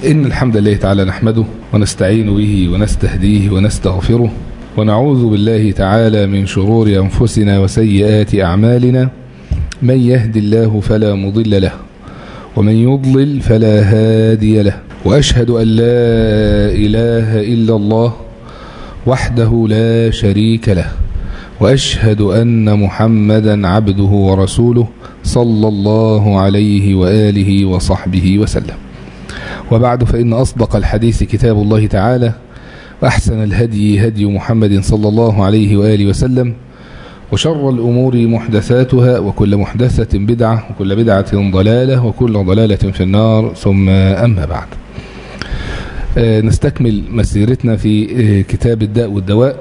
إن الحمد لله تعالى نحمده ونستعين به ونستهديه ونستغفره ونعوذ بالله تعالى من شرور أنفسنا وسيئات أعمالنا من يهد الله فلا مضل له ومن يضلل فلا هادي له وأشهد أن لا إله إلا الله وحده لا شريك له وأشهد أن محمدا عبده ورسوله صلى الله عليه وآله وصحبه وسلم وبعد فإن أصدق الحديث كتاب الله تعالى وأحسن الهدي هدي محمد صلى الله عليه وآله وسلم وشر الأمور محدثاتها وكل محدثة بدعة وكل بدعة ضلالة وكل ضلالة في النار ثم أما بعد نستكمل مسيرتنا في كتاب الداء والدواء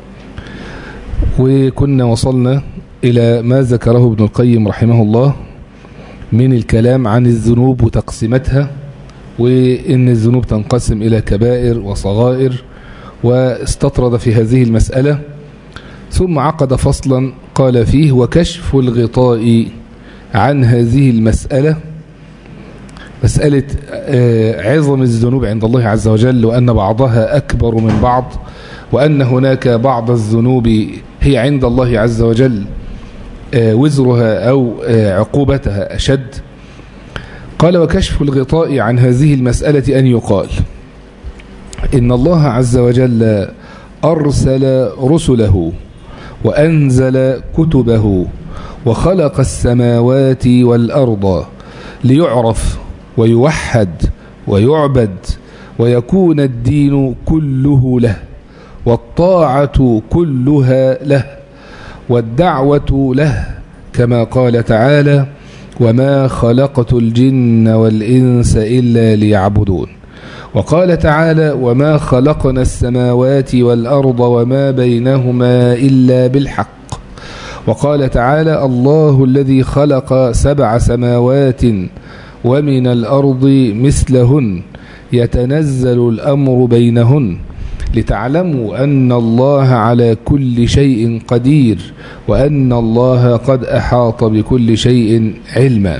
وكنا وصلنا إلى ما ذكره ابن القيم رحمه الله من الكلام عن الذنوب وتقسيمتها وإن الذنوب تنقسم إلى كبائر وصغائر واستطرد في هذه المسألة ثم عقد فصلا قال فيه وكشف الغطاء عن هذه المسألة مسألة عظم الذنوب عند الله عز وجل وأن بعضها أكبر من بعض وأن هناك بعض الذنوب هي عند الله عز وجل وزرها أو عقوبتها أشد قال وكشف الغطاء عن هذه المسألة أن يقال إن الله عز وجل أرسل رسله وأنزل كتبه وخلق السماوات والأرض ليعرف ويوحد ويعبد ويكون الدين كله له والطاعة كلها له والدعوة له كما قال تعالى وما خلقت الجن والإنس إلا ليعبدون وقال تعالى وما خلقنا السماوات والأرض وما بينهما إلا بالحق وقال تعالى الله الذي خلق سبع سماوات ومن الأرض مثلهن يتنزل الأمر بينهن لتعلموا أن الله على كل شيء قدير وأن الله قد أحاط بكل شيء علما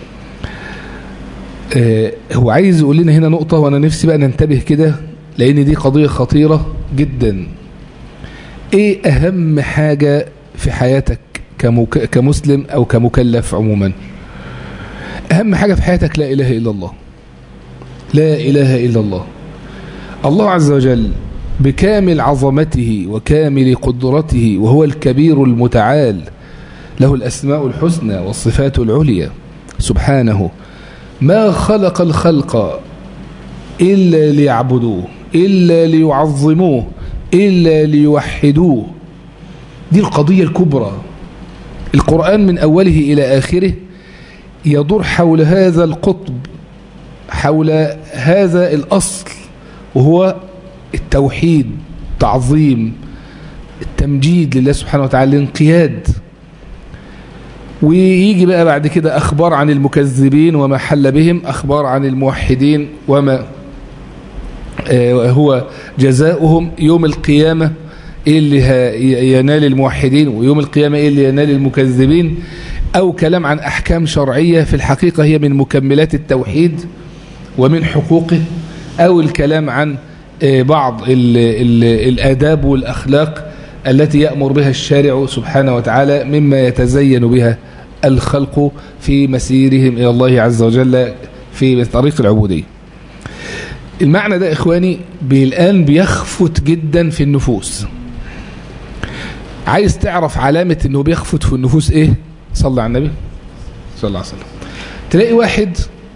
آه هو عايز يقول لنا هنا نقطة وأنا نفسي بقى ننتبه كده لأن دي قضية خطيرة جدا إيه أهم حاجة في حياتك كمك... كمسلم أو كمكلف عموما أهم حاجة في حياتك لا إله إلا الله لا إله إلا الله الله عز وجل بكامل عظمته وكامل قدرته وهو الكبير المتعال له الأسماء الحسنى والصفات العليا سبحانه ما خلق الخلق إلا ليعبدوه إلا ليعظموه إلا ليوحدوه دي القضية الكبرى القرآن من أوله إلى آخره يدور حول هذا القطب حول هذا الأصل وهو التوحيد تعظيم التمجيد لله سبحانه وتعالى الانقياد ويجي بقى بعد كده أخبار عن المكذبين وما حل بهم أخبار عن الموحدين وما هو جزاؤهم يوم القيامة إيه اللي ينال الموحدين ويوم القيامة إيه اللي ينال المكذبين أو كلام عن أحكام شرعية في الحقيقة هي من مكملات التوحيد ومن حقوقه أو الكلام عن بعض ال ال الآداب والأخلاق التي يأمر بها الشارع سبحانه وتعالى مما يتزين بها الخلق في مسيرهم إلى الله عز وجل في طريق العبودية المعنى ده إخواني الآن بيخفت جدا في النفوس عايز تعرف علامة أنه بيخفت في النفوس إيه صلى على النبي صلى الله عليه وسلم تلاقي واحد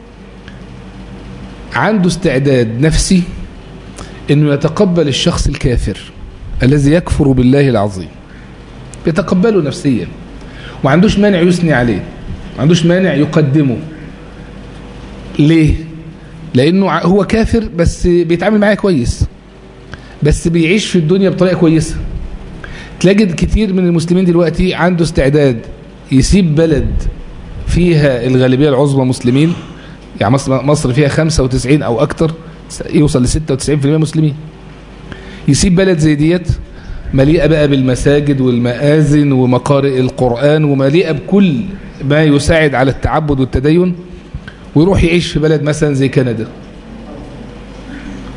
عنده استعداد نفسي انه يتقبل الشخص الكافر الذي يكفر بالله العظيم يتقبله نفسيا وما عندوش مانع يثني عليه ما عندوش مانع يقدمه ليه لانه هو كافر بس بيتعامل معايا كويس بس بيعيش في الدنيا بطريقه كويسه تلاقي كتير من المسلمين دلوقتي عنده استعداد يسيب بلد فيها الغالبيه العظمى مسلمين يعني مصر مصر فيها 95 او اكتر يوصل ل 96% مسلمين يسيب بلد زي ديت مليئة بقى بالمساجد والمآذن ومقارئ القرآن ومليئة بكل ما يساعد على التعبد والتدين ويروح يعيش في بلد مثلا زي كندا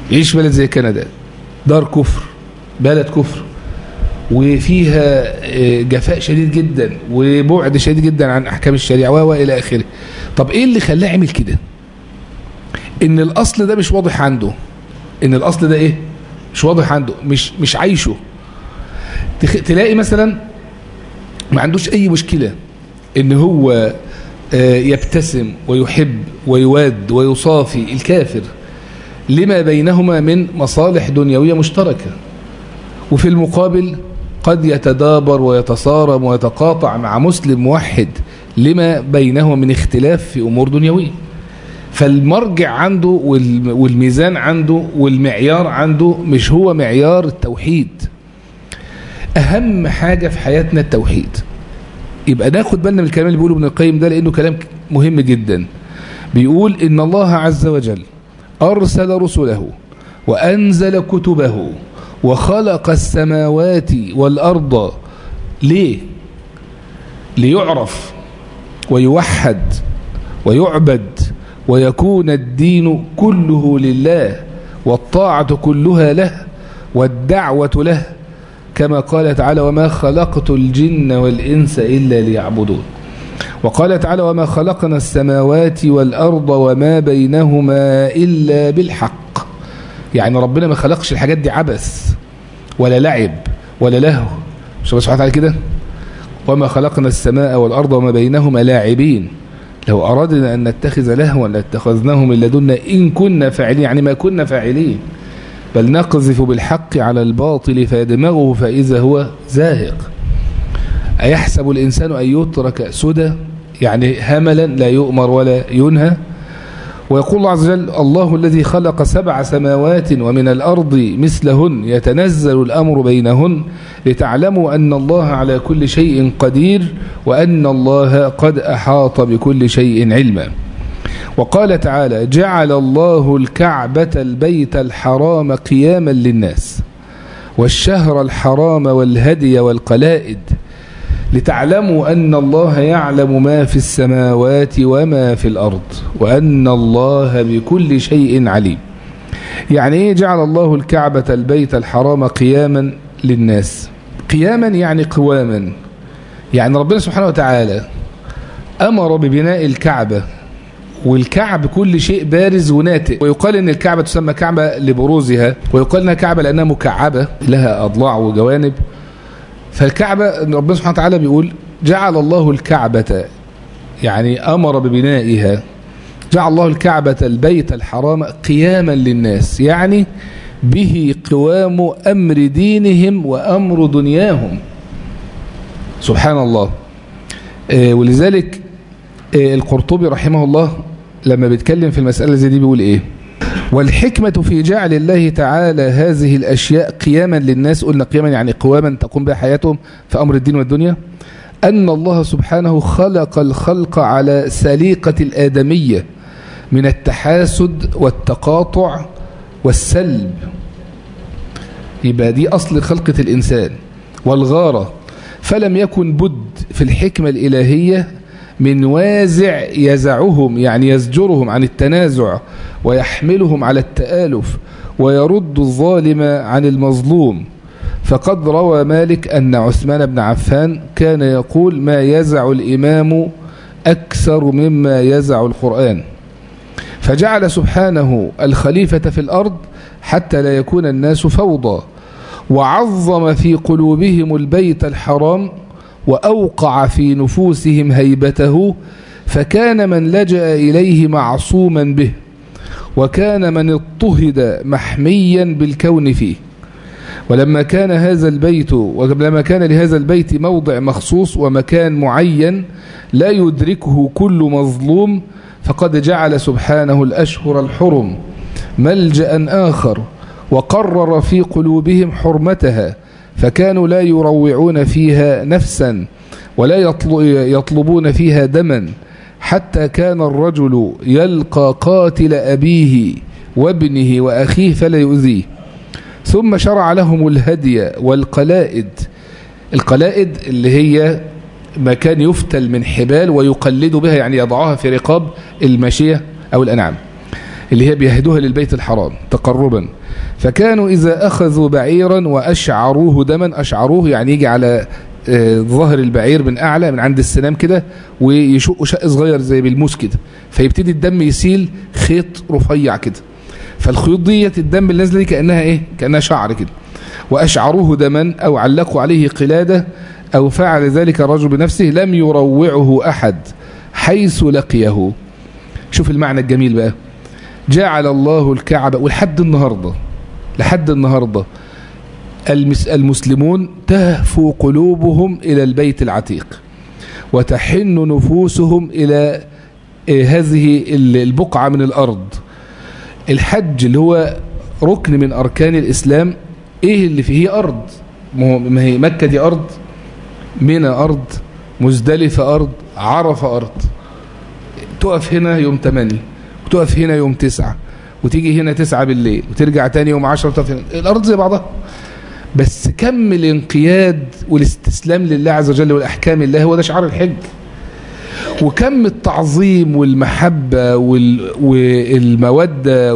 يعيش في بلد زي كندا دار كفر بلد كفر وفيها جفاء شديد جدا وبعد شديد جدا عن احكام الشريعه والى اخره طب ايه اللي خلاه يعمل كده ان الاصل ده مش واضح عنده ان الاصل ده ايه مش واضح عنده مش مش عايشه تلاقي مثلا ما عندوش اي مشكله ان هو يبتسم ويحب ويواد ويصافي الكافر لما بينهما من مصالح دنيويه مشتركه وفي المقابل قد يتدابر ويتصارم ويتقاطع مع مسلم موحد لما بينهما من اختلاف في امور دنيويه فالمرجع عنده والميزان عنده والمعيار عنده مش هو معيار التوحيد أهم حاجة في حياتنا التوحيد يبقى ناخد بالنا من الكلام اللي بيقوله ابن القيم ده لأنه كلام مهم جدا بيقول إن الله عز وجل أرسل رسله وأنزل كتبه وخلق السماوات والأرض ليه ليعرف ويوحد ويعبد ويكون الدين كله لله والطاعة كلها له والدعوة له كما قال تعالى وما خلقت الجن والإنس إلا ليعبدون وقال تعالى وما خلقنا السماوات والأرض وما بينهما إلا بالحق يعني ربنا ما خلقش الحاجات دي عبث ولا لعب ولا لهو مش سبحانه وتعالى كده وما خلقنا السماء والأرض وما بينهما لاعبين لو أردنا أن نتخذ لهوا لاتخذناه من لدنا إن كنا فاعلين يعني ما كنا فاعلين بل نقذف بالحق على الباطل فيدمغه فإذا هو زاهق أيحسب الإنسان أن يترك سدى يعني هملا لا يؤمر ولا ينهى ويقول الله عز وجل الله الذي خلق سبع سماوات ومن الأرض مثلهن يتنزل الأمر بينهن لتعلموا أن الله على كل شيء قدير وأن الله قد أحاط بكل شيء علما وقال تعالى جعل الله الكعبة البيت الحرام قياما للناس والشهر الحرام والهدي والقلائد لتعلموا أن الله يعلم ما في السماوات وما في الأرض وأن الله بكل شيء عليم يعني إيه جعل الله الكعبة البيت الحرام قياما للناس قياما يعني قواما يعني ربنا سبحانه وتعالى أمر ببناء الكعبة والكعب كل شيء بارز وناتئ ويقال ان الكعبة تسمى كعبة لبروزها ويقال انها كعبة لانها مكعبة لها اضلاع وجوانب فالكعبة ربنا سبحانه وتعالى بيقول جعل الله الكعبة يعني أمر ببنائها جعل الله الكعبة البيت الحرام قياما للناس يعني به قوام أمر دينهم وأمر دنياهم سبحان الله ولذلك القرطبي رحمه الله لما بيتكلم في المسألة زي دي بيقول إيه والحكمة في جعل الله تعالى هذه الأشياء قياما للناس قلنا قياما يعني قواما تقوم بها حياتهم في أمر الدين والدنيا أن الله سبحانه خلق الخلق على سليقة الآدمية من التحاسد والتقاطع والسلب يبقى دي أصل خلقة الإنسان والغارة فلم يكن بد في الحكمة الإلهية من وازع يزعهم يعني يزجرهم عن التنازع ويحملهم على التآلف ويرد الظالم عن المظلوم فقد روى مالك أن عثمان بن عفان كان يقول ما يزع الإمام أكثر مما يزع القرآن فجعل سبحانه الخليفة في الأرض حتى لا يكون الناس فوضى وعظم في قلوبهم البيت الحرام وأوقع في نفوسهم هيبته فكان من لجأ إليه معصوما به وكان من اضطهد محميا بالكون فيه ولما كان هذا البيت ولما كان لهذا البيت موضع مخصوص ومكان معين لا يدركه كل مظلوم فقد جعل سبحانه الأشهر الحرم ملجأ آخر وقرر في قلوبهم حرمتها فكانوا لا يروعون فيها نفسا ولا يطلبون فيها دما حتى كان الرجل يلقى قاتل أبيه وابنه وأخيه فلا يؤذيه ثم شرع لهم الهدي والقلائد القلائد اللي هي مكان يفتل من حبال ويقلد بها يعني يضعها في رقاب الماشية أو الأنعام اللي هي بيهدوها للبيت الحرام تقربا فكانوا إذا أخذوا بعيرا وأشعروه دما أشعروه يعني يجي على ظهر البعير من أعلى من عند السنام كده ويشقوا شق صغير زي بالموس كده فيبتدي الدم يسيل خيط رفيع كده فالخيوط ديت الدم اللي نازله دي كأنها إيه كأنها شعر كده وأشعروه دما أو علقوا عليه قلادة أو فعل ذلك الرجل بنفسه لم يروعه أحد حيث لقيه شوف المعنى الجميل بقى جعل الله الكعبة ولحد النهاردة لحد النهاردة المسلمون تهفو قلوبهم إلى البيت العتيق وتحن نفوسهم إلى هذه البقعة من الأرض الحج اللي هو ركن من أركان الإسلام إيه اللي فيه أرض ما هي مكة دي أرض منى أرض مزدلفة أرض عرفة أرض تقف هنا يوم 8 وتقف هنا يوم 9 وتيجي هنا 9 بالليل وترجع تاني يوم 10 وتقف هنا الأرض زي بعضها بس كم الانقياد والاستسلام لله عز وجل والأحكام الله هو ده شعار الحج وكم التعظيم والمحبة والمودة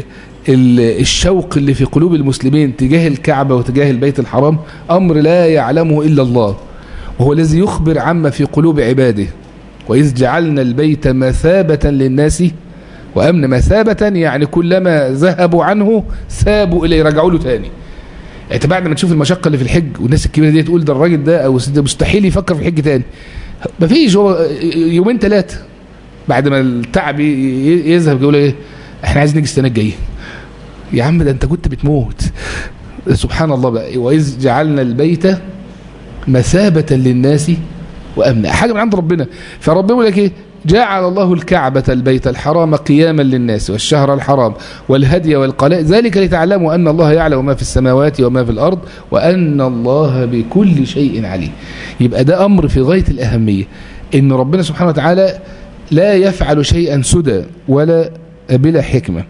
والشوق اللي في قلوب المسلمين تجاه الكعبة وتجاه البيت الحرام أمر لا يعلمه إلا الله وهو الذي يخبر عما في قلوب عباده وإذ جعلنا البيت مثابة للناس وأمن مثابة يعني كلما ذهبوا عنه ثابوا إليه رجعوا له تاني يعني بعد ما تشوف المشقة اللي في الحج والناس الكبيرة دي تقول ده الراجل ده أو ده مستحيل يفكر في الحج تاني مفيش هو يومين ثلاثة بعد ما التعب يذهب يقول ايه احنا عايزين نيجي السنة الجاية يا عم ده انت كنت بتموت سبحان الله بقى وإذ جعلنا البيت مثابة للناس وأمنا حاجة من عند ربنا فربنا يقول لك ايه جعل الله الكعبة البيت الحرام قياما للناس والشهر الحرام والهدي والقلاء ذلك لتعلموا أن الله يعلم ما في السماوات وما في الأرض وأن الله بكل شيء عليم يبقى ده أمر في غاية الأهمية إن ربنا سبحانه وتعالى لا يفعل شيئا سدى ولا بلا حكمة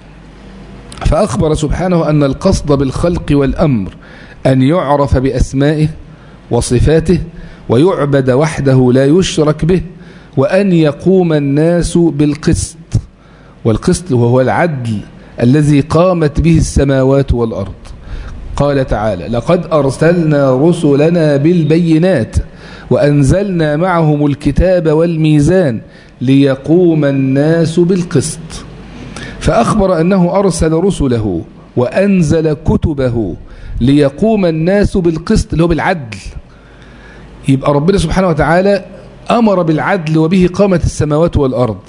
فأخبر سبحانه أن القصد بالخلق والأمر أن يعرف بأسمائه وصفاته ويعبد وحده لا يشرك به وأن يقوم الناس بالقسط والقسط وهو العدل الذي قامت به السماوات والأرض قال تعالى لقد أرسلنا رسلنا بالبينات وأنزلنا معهم الكتاب والميزان ليقوم الناس بالقسط فأخبر أنه أرسل رسله وأنزل كتبه ليقوم الناس بالقسط اللي هو بالعدل يبقى ربنا سبحانه وتعالى أمر بالعدل وبه قامت السماوات والأرض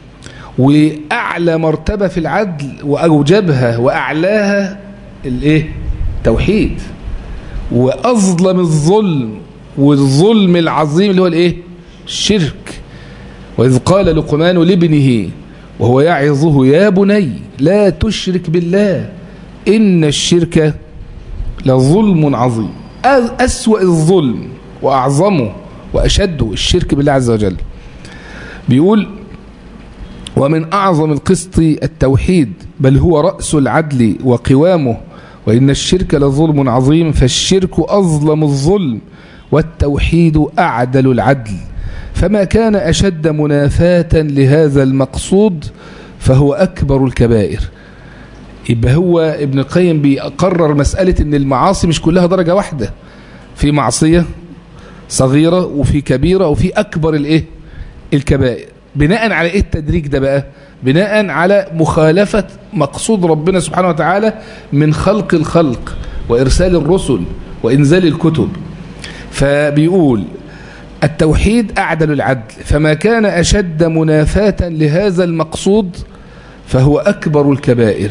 وأعلى مرتبة في العدل وأوجبها وأعلاها الإيه؟ توحيد وأظلم الظلم والظلم العظيم اللي هو الإيه؟ الشرك وإذ قال لقمان لابنه وهو يعظه يا بني لا تشرك بالله إن الشرك لظلم عظيم أسوأ الظلم وأعظمه وأشده الشرك بالله عز وجل بيقول ومن أعظم القسط التوحيد بل هو رأس العدل وقوامه وإن الشرك لظلم عظيم فالشرك أظلم الظلم والتوحيد أعدل العدل فما كان أشد منافاة لهذا المقصود فهو أكبر الكبائر يبقى هو ابن القيم بيقرر مسألة ان المعاصي مش كلها درجة واحدة في معصية صغيرة وفي كبيرة وفي أكبر الايه الكبائر بناء على ايه التدريج ده بقى بناء على مخالفة مقصود ربنا سبحانه وتعالى من خلق الخلق وإرسال الرسل وإنزال الكتب فبيقول التوحيد أعدل العدل فما كان أشد منافاة لهذا المقصود فهو أكبر الكبائر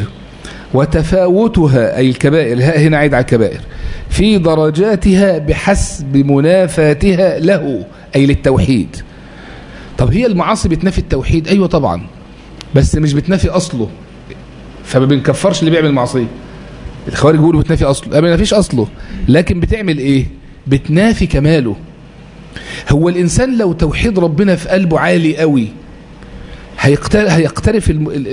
وتفاوتها أي الكبائر هنا عيد على الكبائر في درجاتها بحسب منافاتها له أي للتوحيد طب هي المعاصي بتنافي التوحيد أيوة طبعا بس مش بتنافي أصله فما بنكفرش اللي بيعمل معصية الخوارج بيقولوا بتنافي أصله ما بنافيش أصله لكن بتعمل إيه بتنافي كماله هو الإنسان لو توحيد ربنا في قلبه عالي قوي هيقترف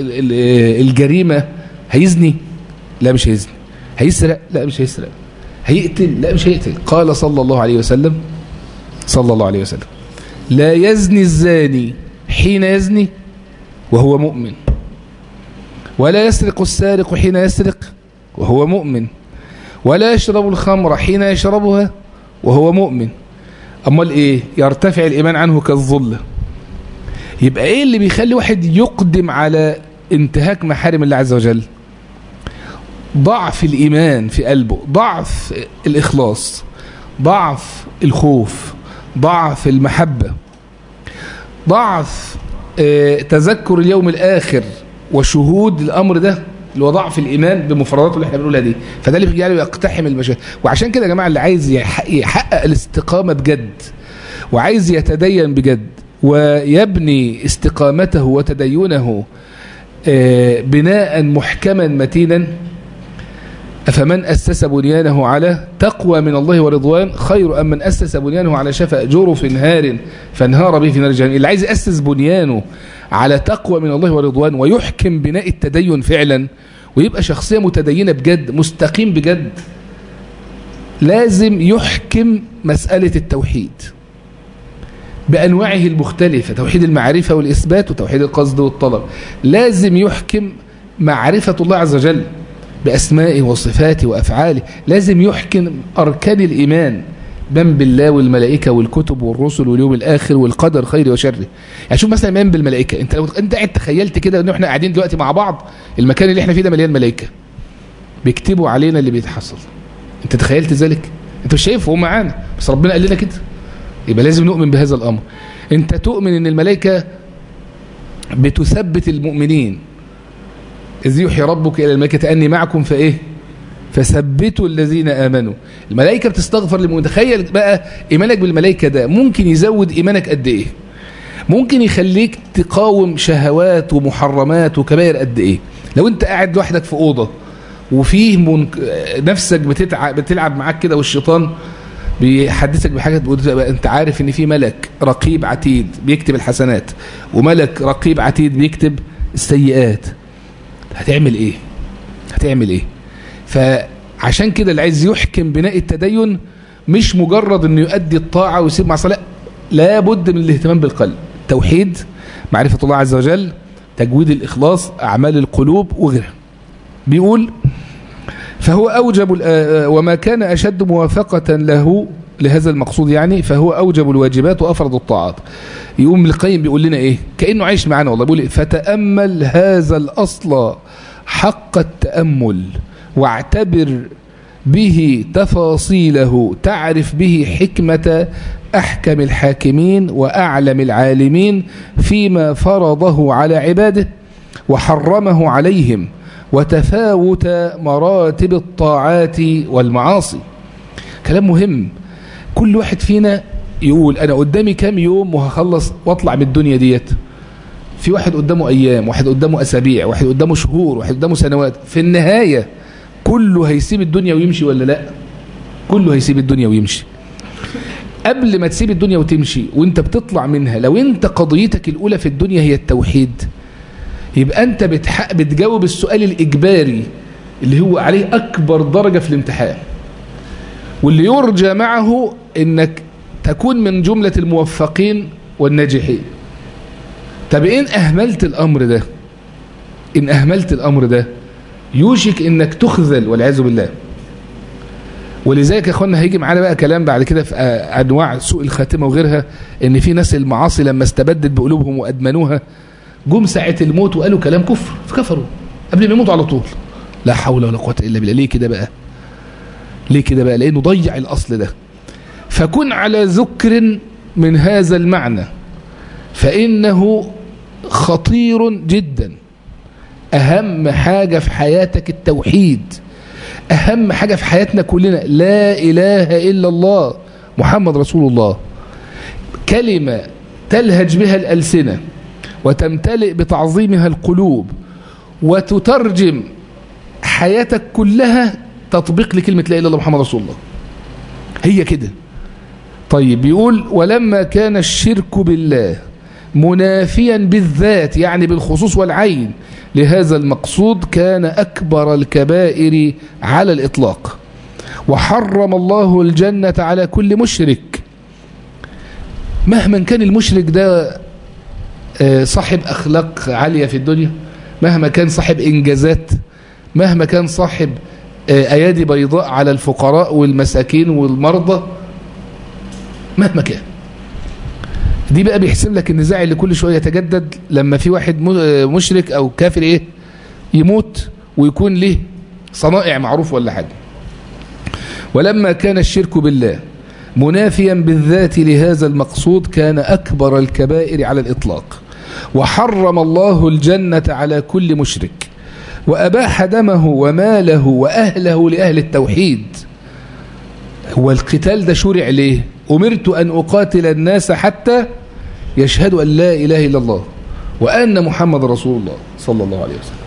الجريمة هيزني لا مش هيزني هيسرق لا مش هيسرق هيقتل لا مش هيقتل قال صلى الله عليه وسلم صلى الله عليه وسلم لا يزني الزاني حين يزني وهو مؤمن ولا يسرق السارق حين يسرق وهو مؤمن ولا يشرب الخمر حين يشربها وهو مؤمن أمال إيه يرتفع الإيمان عنه كالظل يبقى إيه اللي بيخلي واحد يقدم على انتهاك محارم الله عز وجل ضعف الإيمان في قلبه ضعف الإخلاص ضعف الخوف ضعف المحبة ضعف تذكر اليوم الآخر وشهود الأمر ده اللي هو ضعف الإيمان بمفرداته اللي احنا بنقولها دي فده اللي بيجعله يقتحم المشاكل وعشان كده يا جماعة اللي عايز يحقق الاستقامة بجد وعايز يتدين بجد ويبني استقامته وتدينه بناء محكما متينا أفمن أسس بنيانه على تقوى من الله ورضوان خير أم من أسس بنيانه على شفاء جرف نهار فانهار به في نار جهنم اللي عايز يأسس بنيانه على تقوى من الله ورضوان ويحكم بناء التدين فعلا ويبقى شخصية متدينة بجد مستقيم بجد لازم يحكم مسألة التوحيد بأنواعه المختلفة توحيد المعرفة والإثبات وتوحيد القصد والطلب لازم يحكم معرفة الله عز وجل بأسمائه وصفاته وأفعاله لازم يحكم أركان الإيمان من بالله والملائكة والكتب والرسل واليوم الآخر والقدر خير وشره يعني شوف مثلا إيمان بالملائكة أنت لو أنت قاعد تخيلت كده إن إحنا قاعدين دلوقتي مع بعض المكان اللي إحنا فيه ده مليان ملائكة بيكتبوا علينا اللي بيتحصل أنت تخيلت ذلك أنت مش شايفه هو معانا بس ربنا قال لنا كده يبقى لازم نؤمن بهذا الأمر أنت تؤمن إن الملائكة بتثبت المؤمنين إذ يوحي ربك إلى الملائكة أني معكم فإيه فثبتوا الذين آمنوا الملائكة بتستغفر للمؤمن تخيل بقى إيمانك بالملائكة ده ممكن يزود إيمانك قد إيه ممكن يخليك تقاوم شهوات ومحرمات وكبائر قد إيه لو أنت قاعد لوحدك في أوضة وفيه منك... نفسك بتتع... بتلعب معاك كده والشيطان بيحدثك بحاجة تقول انت عارف ان في ملك رقيب عتيد بيكتب الحسنات وملك رقيب عتيد بيكتب السيئات هتعمل ايه هتعمل ايه فعشان كده اللي عايز يحكم بناء التدين مش مجرد انه يؤدي الطاعة ويسيب مع صلاة لابد من الاهتمام بالقلب توحيد معرفة الله عز وجل تجويد الإخلاص أعمال القلوب وغيرها بيقول فهو أوجب وما كان أشد موافقة له لهذا المقصود يعني فهو أوجب الواجبات وأفرض الطاعات يقوم القيم بيقول لنا إيه كأنه عايش معانا والله بيقول إيه فتأمل هذا الأصل حق التأمل واعتبر به تفاصيله تعرف به حكمة أحكم الحاكمين وأعلم العالمين فيما فرضه على عباده وحرمه عليهم وتفاوت مراتب الطاعات والمعاصي كلام مهم كل واحد فينا يقول أنا قدامي كام يوم وهخلص واطلع من الدنيا ديت في واحد قدامه أيام واحد قدامه أسابيع واحد قدامه شهور واحد قدامه سنوات في النهاية كله هيسيب الدنيا ويمشي ولا لا كله هيسيب الدنيا ويمشي قبل ما تسيب الدنيا وتمشي وانت بتطلع منها لو انت قضيتك الأولى في الدنيا هي التوحيد يبقى انت بتحق بتجاوب السؤال الإجباري اللي هو عليه أكبر درجة في الامتحان واللي يرجى معه انك تكون من جملة الموفقين والناجحين طب إن أهملت الأمر ده إن أهملت الأمر ده يوشك إنك تخذل والعياذ بالله ولذلك يا اخوانا هيجي معانا بقى كلام بعد كده في انواع سوء الخاتمه وغيرها ان في ناس المعاصي لما استبدت بقلوبهم وادمنوها جم ساعه الموت وقالوا كلام كفر فكفروا قبل ما يموتوا على طول لا حول ولا قوه الا بالله ليه كده بقى ليه كده بقى لانه ضيع الاصل ده فكن على ذكر من هذا المعنى فانه خطير جدا اهم حاجه في حياتك التوحيد أهم حاجة في حياتنا كلنا لا إله إلا الله محمد رسول الله كلمة تلهج بها الألسنة وتمتلئ بتعظيمها القلوب وتترجم حياتك كلها تطبيق لكلمة لا إله إلا الله محمد رسول الله هي كده طيب بيقول ولما كان الشرك بالله منافيا بالذات يعني بالخصوص والعين لهذا المقصود كان أكبر الكبائر على الإطلاق وحرم الله الجنة على كل مشرك مهما كان المشرك ده صاحب أخلاق عالية في الدنيا مهما كان صاحب إنجازات مهما كان صاحب أيادي بيضاء على الفقراء والمساكين والمرضى مهما كان دي بقى بيحسب لك النزاع اللي كل شوية يتجدد لما في واحد مشرك أو كافر إيه يموت ويكون له صنائع معروف ولا حاجة ولما كان الشرك بالله منافيا بالذات لهذا المقصود كان أكبر الكبائر على الإطلاق وحرم الله الجنة على كل مشرك وأباح دمه وماله وأهله لأهل التوحيد هو القتال ده شرع ليه أمرت أن أقاتل الناس حتى يشهدوا أن لا إله إلا الله وأن محمد رسول الله صلى الله عليه وسلم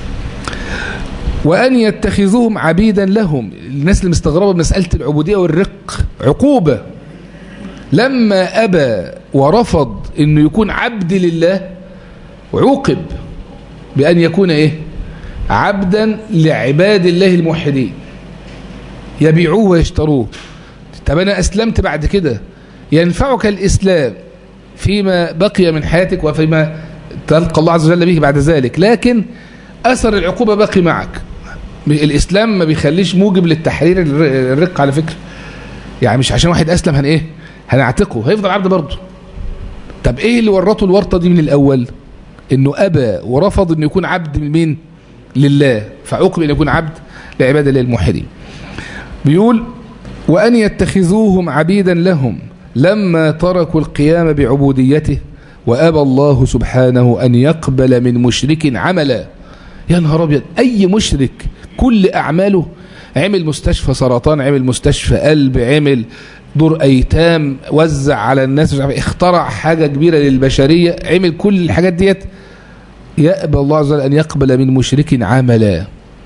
وأن يتخذوهم عبيدا لهم الناس اللي مستغربة بمسألة العبودية والرق عقوبة لما أبى ورفض أنه يكون عبد لله عوقب بأن يكون إيه عبدا لعباد الله الموحدين يبيعوه ويشتروه طب أنا أسلمت بعد كده ينفعك الإسلام فيما بقي من حياتك وفيما تلقى الله عز وجل به بعد ذلك لكن أثر العقوبة باقي معك الإسلام ما بيخليش موجب للتحرير الرق على فكرة يعني مش عشان واحد أسلم هن إيه هنعتقه هيفضل عبد برضه طب إيه اللي ورطه الورطة دي من الأول إنه أبى ورفض إنه يكون عبد من مين لله فعوقب إنه يكون عبد لعباد الله الموحدين بيقول وأن يتخذوهم عبيدا لهم لما تركوا القيام بعبوديته وأبى الله سبحانه أن يقبل من مشرك عملا يا نهار أبيض أي مشرك كل أعماله عمل مستشفى سرطان عمل مستشفى قلب عمل دور أيتام وزع على الناس مش عارف اخترع حاجة كبيرة للبشرية عمل كل الحاجات ديت يأبى الله عز وجل أن يقبل من مشرك عملا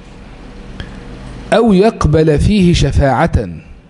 أو يقبل فيه شفاعة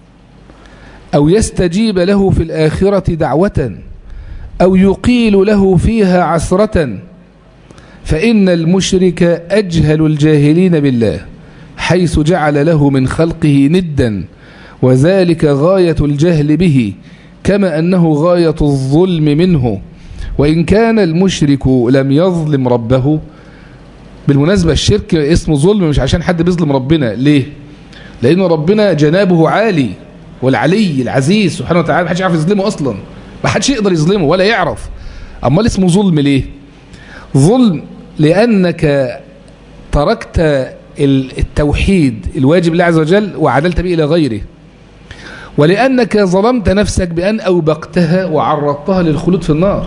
أو يستجيب له في الآخرة دعوة أو يقيل له فيها عسرة فإن المشرك أجهل الجاهلين بالله حيث جعل له من خلقه ندا وذلك غاية الجهل به كما أنه غاية الظلم منه وإن كان المشرك لم يظلم ربه بالمناسبة الشرك اسمه ظلم مش عشان حد بيظلم ربنا ليه لأن ربنا جنابه عالي والعلي العزيز سبحانه وتعالى محدش يعرف يظلمه أصلا ما حدش يقدر يظلمه ولا يعرف أما اسمه ظلم ليه ظلم لأنك تركت التوحيد الواجب لله عز وجل وعدلت به إلى غيره ولأنك ظلمت نفسك بأن أوبقتها وعرضتها للخلود في النار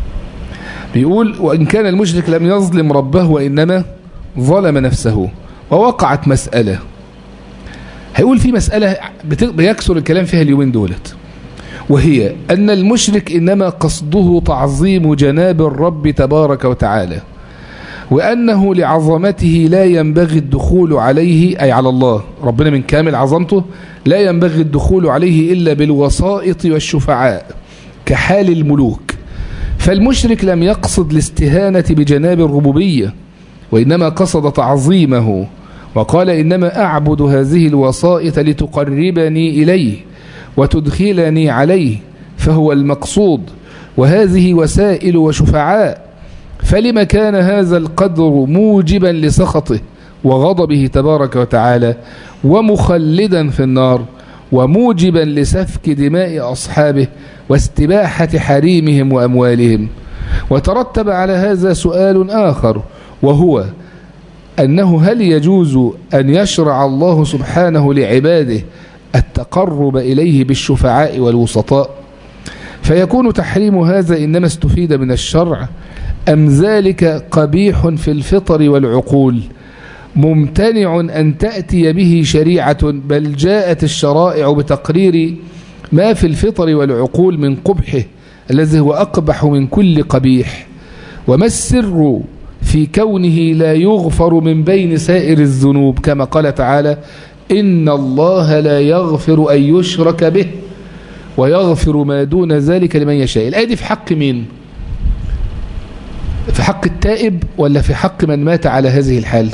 بيقول وإن كان المشرك لم يظلم ربه وإنما ظلم نفسه ووقعت مسألة هيقول في مسألة بيكسر الكلام فيها اليومين دولت وهي أن المشرك إنما قصده تعظيم جناب الرب تبارك وتعالى وأنه لعظمته لا ينبغي الدخول عليه أي على الله ربنا من كامل عظمته لا ينبغي الدخول عليه إلا بالوسائط والشفعاء كحال الملوك فالمشرك لم يقصد الاستهانة بجناب الربوبية وإنما قصد تعظيمه وقال إنما أعبد هذه الوسائط لتقربني إليه وتدخلني عليه فهو المقصود وهذه وسائل وشفعاء فلما كان هذا القدر موجبا لسخطه وغضبه تبارك وتعالى ومخلدا في النار وموجبا لسفك دماء أصحابه واستباحة حريمهم وأموالهم وترتب على هذا سؤال آخر وهو أنه هل يجوز أن يشرع الله سبحانه لعباده التقرب إليه بالشفعاء والوسطاء فيكون تحريم هذا إنما استفيد من الشرع أم ذلك قبيح في الفطر والعقول ممتنع أن تأتي به شريعة بل جاءت الشرائع بتقرير ما في الفطر والعقول من قبحه الذي هو أقبح من كل قبيح وما السر في كونه لا يغفر من بين سائر الذنوب كما قال تعالى إن الله لا يغفر أن يشرك به ويغفر ما دون ذلك لمن يشاء الآية دي في حق مين في حق التائب ولا في حق من مات على هذه الحال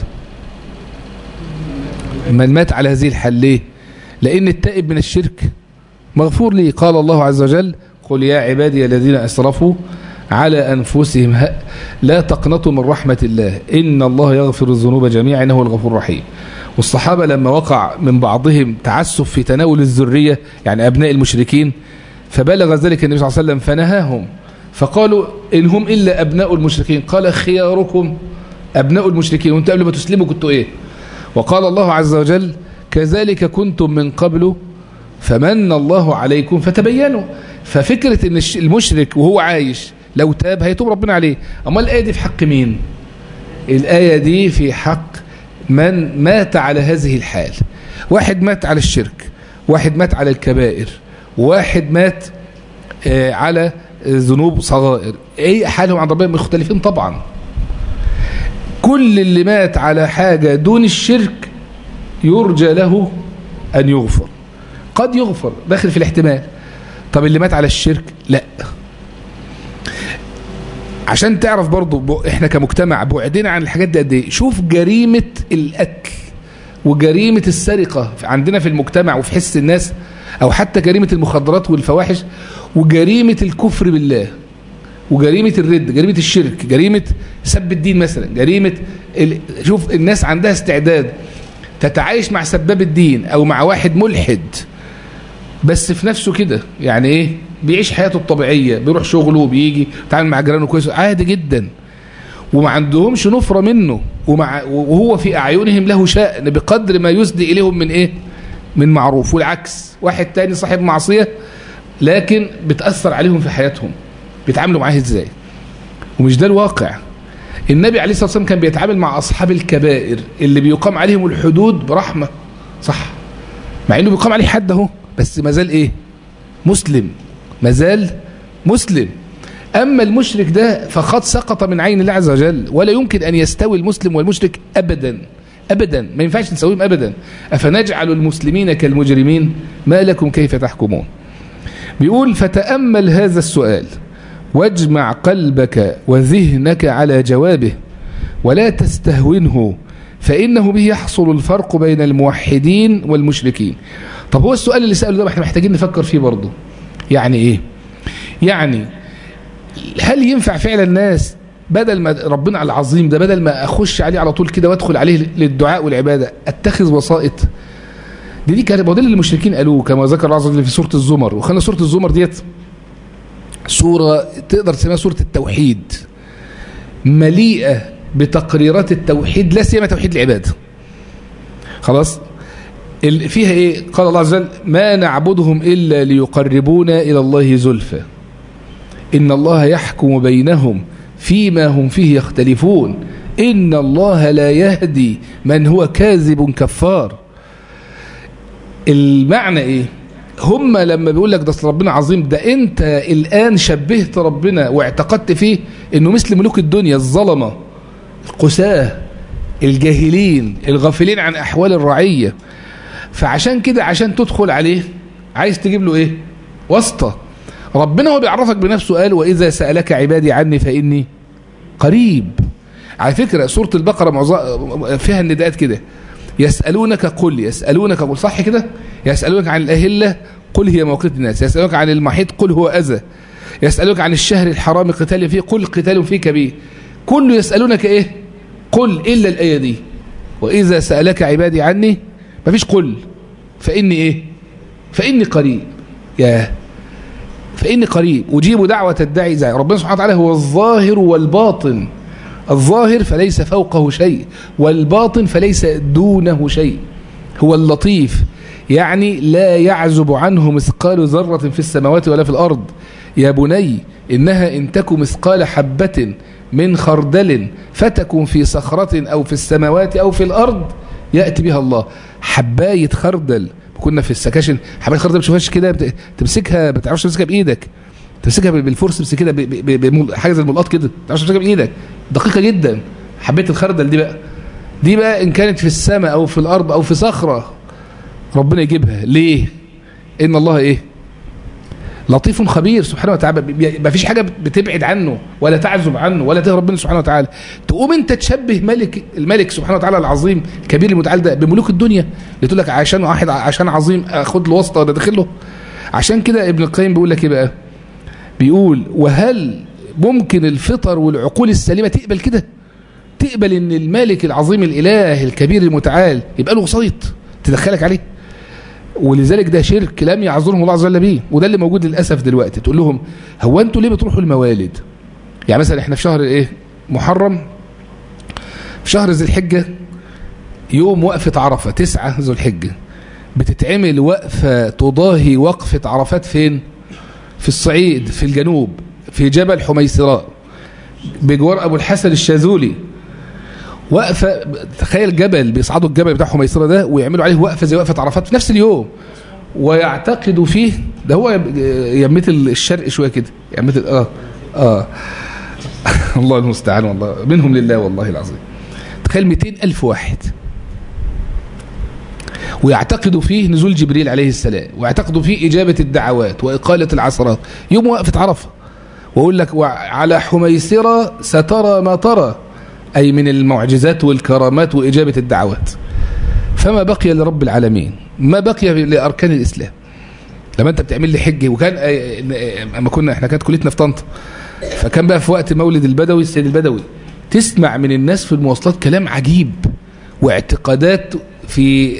من مات على هذه الحال ليه لأن التائب من الشرك مغفور لي قال الله عز وجل قل يا عبادي الذين أسرفوا على أنفسهم لا تقنطوا من رحمة الله إن الله يغفر الذنوب جميعا إنه الغفور الرحيم والصحابة لما وقع من بعضهم تعسف في تناول الذرية يعني أبناء المشركين فبلغ ذلك النبي صلى الله عليه وسلم فنهاهم فقالوا إن هم إلا أبناء المشركين قال خياركم أبناء المشركين وانتم قبل ما تسلموا كنتوا إيه وقال الله عز وجل كذلك كنتم من قبل فمن الله عليكم فتبينوا ففكرة ان المشرك وهو عايش لو تاب هيتوب ربنا عليه اما الآية دي في حق مين الآية دي في حق من مات على هذه الحال واحد مات على الشرك واحد مات على الكبائر واحد مات على ذنوب صغائر ايه حالهم عند ربنا مختلفين طبعا كل اللي مات على حاجة دون الشرك يرجى له أن يغفر قد يغفر داخل في الاحتمال طب اللي مات على الشرك لا عشان تعرف برضو احنا كمجتمع بعدنا عن الحاجات دي قد ايه شوف جريمة القتل وجريمة السرقة عندنا في المجتمع وفي حس الناس او حتى جريمة المخدرات والفواحش وجريمة الكفر بالله وجريمة الرد جريمة الشرك جريمة سب الدين مثلا جريمة ال... شوف الناس عندها استعداد تتعايش مع سباب الدين او مع واحد ملحد بس في نفسه كده يعني ايه بيعيش حياته الطبيعية بيروح شغله وبيجي بيتعامل مع جيرانه كويس عادي جدا وما عندهمش نفرة منه ومع وهو في أعينهم له شأن بقدر ما يسدي إليهم من إيه من معروف والعكس واحد تاني صاحب معصية لكن بتأثر عليهم في حياتهم بيتعاملوا معاه إزاي ومش ده الواقع النبي عليه الصلاة والسلام كان بيتعامل مع أصحاب الكبائر اللي بيقام عليهم الحدود برحمة صح مع إنه بيقام عليه حد أهو بس ما زال إيه مسلم ما زال مسلم أما المشرك ده فقد سقط من عين الله عز وجل ولا يمكن أن يستوي المسلم والمشرك أبدا أبدا ما ينفعش نسويهم أبدا أفنجعل المسلمين كالمجرمين ما لكم كيف تحكمون بيقول فتأمل هذا السؤال واجمع قلبك وذهنك على جوابه ولا تستهونه فإنه به يحصل الفرق بين الموحدين والمشركين طب هو السؤال اللي سأله ده احنا محتاجين نفكر فيه برضه يعني ايه يعني هل ينفع فعلا الناس بدل ما ربنا العظيم ده بدل ما اخش عليه على طول كده وادخل عليه للدعاء والعبادة اتخذ وسائط دي دي كانت اللي المشركين قالوه كما ذكر الله عز وجل في سورة الزمر وخلنا سورة الزمر ديت سورة تقدر تسميها سورة التوحيد مليئة بتقريرات التوحيد لا سيما توحيد العبادة خلاص فيها ايه قال الله عز وجل ما نعبدهم إلا ليقربونا إلى الله زلفى إن الله يحكم بينهم فيما هم فيه يختلفون إن الله لا يهدي من هو كاذب كفار المعنى ايه هم لما بيقول لك ده ربنا عظيم ده انت الآن شبهت ربنا واعتقدت فيه انه مثل ملوك الدنيا الظلمة القساة الجاهلين الغافلين عن أحوال الرعية فعشان كده عشان تدخل عليه عايز تجيب له ايه واسطة ربنا هو بيعرفك بنفسه قال وإذا سألك عبادي عني فإني قريب على فكرة سورة البقرة معظم فيها النداءات كده يسألونك قل يسألونك قل صح كده يسألونك عن الأهلة قل هي موقت الناس يسألونك عن المحيط قل هو أذى يسألونك عن الشهر الحرام قتال فيه قل قتال فيه كبير كله يسألونك إيه قل إلا الآية دي وإذا سألك عبادي عني مفيش قل فإني إيه فإني قريب يا فإني قريب أجيب دعوة الداعي زي ربنا سبحانه وتعالى هو الظاهر والباطن الظاهر فليس فوقه شيء والباطن فليس دونه شيء هو اللطيف يعني لا يعزب عنه مثقال ذرة في السماوات ولا في الأرض يا بني إنها إن تك مثقال حبة من خردل فتكن في صخرة أو في السماوات أو في الأرض يأتي بها الله حباية خردل كنا في السكاشن حباية خردل بتشوفهاش كده تمسكها ما بتعرفش تمسكها بإيدك تمسكها بالفرس بس كده بحاجه زي الملقاط كده ما تعرفش تمسكها بايدك دقيقه جدا حبيت الخردل دي بقى دي بقى ان كانت في السماء او في الارض او في صخره ربنا يجيبها ليه ان الله ايه لطيف خبير سبحانه وتعالى ما فيش حاجه بتبعد عنه ولا تعزب عنه ولا تهرب منه سبحانه وتعالى تقوم انت تشبه ملك الملك سبحانه وتعالى العظيم الكبير المتعال ده بملوك الدنيا اللي تقول لك عشان واحد عشان عظيم اخد له واسطه ولا داخل له عشان كده ابن القيم بيقول لك ايه بقى بيقول وهل ممكن الفطر والعقول السليمة تقبل كده تقبل ان المالك العظيم الاله الكبير المتعال يبقى له وسيط تدخلك عليه ولذلك ده شرك لم يعذرهم الله عز وجل به وده اللي موجود للاسف دلوقتي تقول لهم هو انتوا ليه بتروحوا الموالد يعني مثلا احنا في شهر ايه محرم في شهر ذي الحجه يوم وقفه عرفه تسعة ذو الحجه بتتعمل وقفه تضاهي وقفه عرفات فين في الصعيد في الجنوب في جبل حميصراء بجوار ابو الحسن الشاذولي وقفه تخيل جبل بيصعدوا الجبل بتاع حميصره ده ويعملوا عليه وقفه زي وقفه عرفات في نفس اليوم ويعتقدوا فيه ده هو يميت الشرق شويه كده يميت اه اه الله المستعان والله منهم لله والله العظيم تخيل 200 ألف واحد ويعتقدوا فيه نزول جبريل عليه السلام ويعتقدوا فيه إجابة الدعوات وإقالة العصرات يوم وقفة عرفة وأقول لك على حميسرة سترى ما ترى أي من المعجزات والكرامات وإجابة الدعوات فما بقي لرب العالمين ما بقي لأركان الإسلام لما أنت بتعمل لي حجة وكان أما كنا إحنا كانت كليتنا في طنطا فكان بقى في وقت مولد البدوي السيد البدوي تسمع من الناس في المواصلات كلام عجيب واعتقادات في